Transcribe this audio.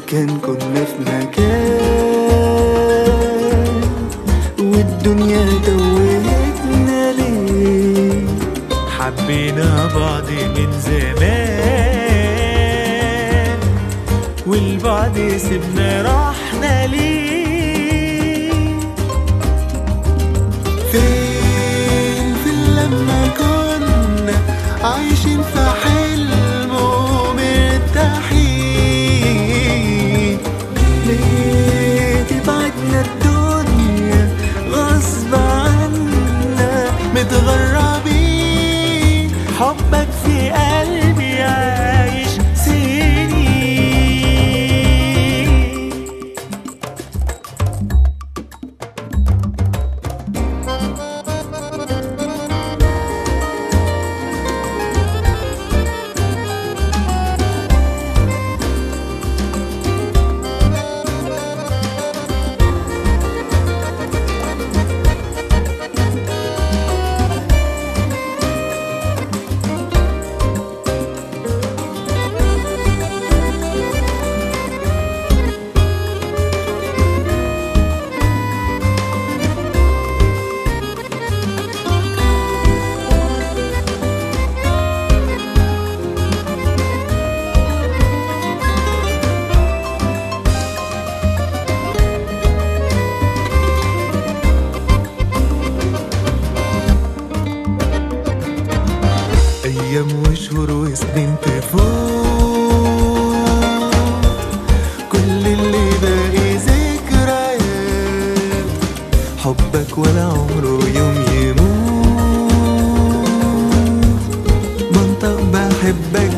كان كنا في مكان والدنيا توهتنا ليه حبينا بعض من زمان والبعد سيبنا رحنا ليه فين في لما كنا عايشين في حلم ومرتاحين ليه تبعدنا الدنيا غصب عنا متغربين حبك في قلبي عايش سنين أيام وشهور وسنين تفوت كل اللي باقي ذكريات حبك ولا عمره يوم يموت منطق بحبك